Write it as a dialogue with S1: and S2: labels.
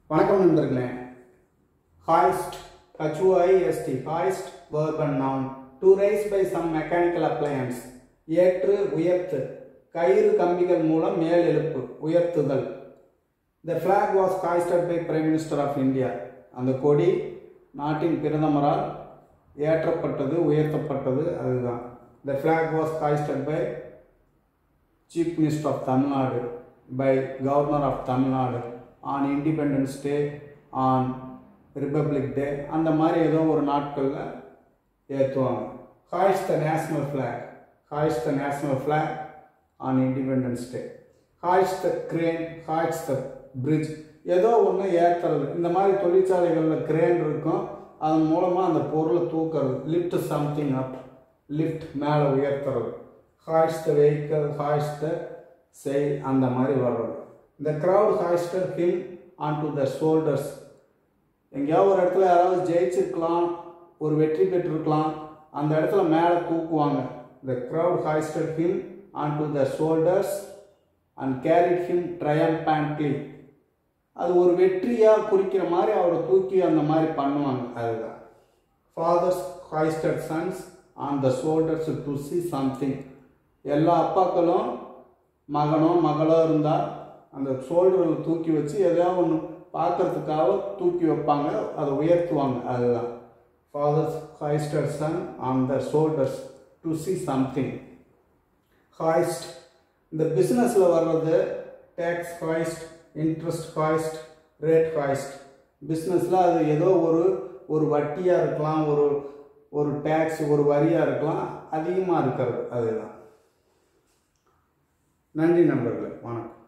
S1: வணக்கம் நண்பர்களே hoist HOIST hoist verb and noun to raise by some mechanical appliance ஏற்று உயர்த்து கயிறு கம்பிகள் மூலம் மேல் எழுப்பு உயர்த்துதல் the flag was hoisted by prime minister of india அந்த கொடி நாட்டின் பிரதமரால் ஏற்றப்பட்டது உயர்த்தப்பட்டது அதுதான் the flag was hoisted by chief minister of tamil nadu by governor of tamil nadu on independence day on republic day அந்த மாதிரி ஏதோ ஒரு நாட்களில் ஏற்றுவாங்க hoist the national flag hoist the national flag on independence day hoist the crane hoist the bridge ஏதோ ஒன்று ஏற்றுறது இந்த மாதிரி தொழிற்சாலைகளில் கிரேன் இருக்கும் அதன் மூலமாக அந்த பொருளை தூக்குறது லிஃப்ட் சம்திங் அப் லிஃப்ட் மேலே உயர்த்துறது ஹாய்ஸ் த வெஹிக்கல் ஹாய்ஸ் த செய் அந்த மாதிரி வர்றது இந்த crowd hoisted him on to the shoulders எங்கேயாவது ஒரு இடத்துல யாராவது ஜெயிச்சிருக்கலாம் ஒரு வெற்றி பெற்றிருக்கலாம் அந்த இடத்துல மேலே தூக்குவாங்க the crowd hoisted him on to the shoulders and carried him triumphantly அது ஒரு வெற்றியாக குறிக்கிற மாதிரி அவரை தூக்கி அந்த மாதிரி பண்ணுவாங்க அதுதான் fathers hoisted sons on the shoulders to see something எல்லா அப்பாக்களும் மகனோ மகளோ இருந்தால் அந்த ஷோல்டரில் தூக்கி வச்சு எதையாவது ஒன்று பார்க்கறதுக்காக தூக்கி வைப்பாங்க அதை உயர்த்துவாங்க அதுதான் fathers hoisted son on the shoulders to see something hoist இந்த பிஸ்னஸில் வர்றது taxes hoist interest hoist rate hoist பிஸ்னஸில் அது ஏதோ ஒரு ஒரு வட்டியாக இருக்கலாம் ஒரு ஒரு டேக்ஸ் ஒரு வரியாக இருக்கலாம் அதிகமாக இருக்கிறது அதுதான் நன்றி நண்பர்களே வணக்கம்